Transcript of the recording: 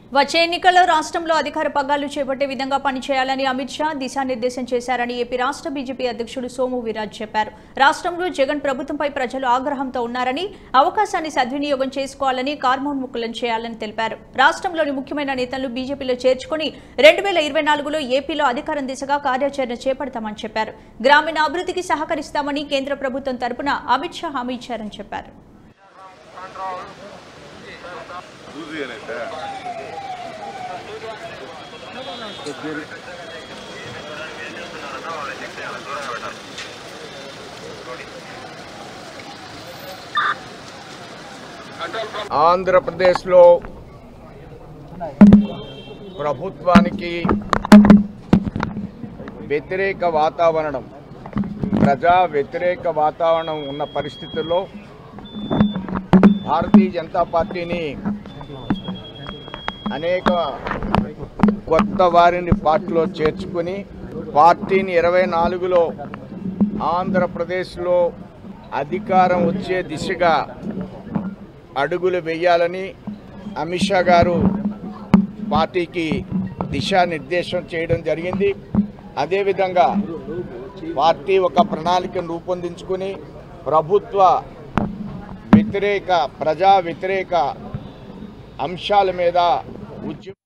వచ్చే ఎన్నికల్లో రాష్ట్రంలో అధికార పగ్గాలు చేపట్టే విధంగా పనిచేయాలని అమిత్ షా దిశానిర్దేశం చేశారని ఏపీ రాష్ట్ర బీజేపీ అధ్యక్షుడు సోము వీరాజ్ చెప్పారు రాష్ట్రంలో జగన్ ప్రభుత్వంపై ప్రజలు ఆగ్రహంతో ఉన్నారని అవకాశాన్ని సద్వినియోగం చేసుకోవాలని కార్మోన్ముఖులను చేయాలని తెలిపారు రాష్ట్రంలోని ముఖ్యమైన నేతలను బీజేపీలో చేర్చుకుని రెండు వేల ఇరవై నాలుగులో ఏపీలో అధికారం దిశగా కార్యాచరణ చేపడతామని చెప్పారు గ్రామీణ అభివృద్ధికి సహకరిస్తామని కేంద్ర ప్రభుత్వం తరపున అమిత్ షా హామీ ఇచ్చారని చెప్పారు చూసి ಏನೈತೆ ఆంధ్రప్రదేశ్లో ప్రభుత్వానికి వ్యతిరేక వాతావరణం ప్రజా వ్యతిరేక వాతావరణం ఉన్న పరిస్థితుల్లో భారతీయ జనతా పార్టీని అనేక కొత్త వారిని పార్టీలో చేర్చుకుని పార్టీని ఇరవై నాలుగులో ఆంధ్రప్రదేశ్లో అధికారం వచ్చే దిశగా అడుగులు వేయాలని అమిత్ షా గారు పార్టీకి దిశానిర్దేశం చేయడం జరిగింది అదేవిధంగా పార్టీ ఒక ప్రణాళికను రూపొందించుకుని ప్రభుత్వ వ్యతిరేక ప్రజా వ్యతిరేక అంశాల మీద ఉద్యమం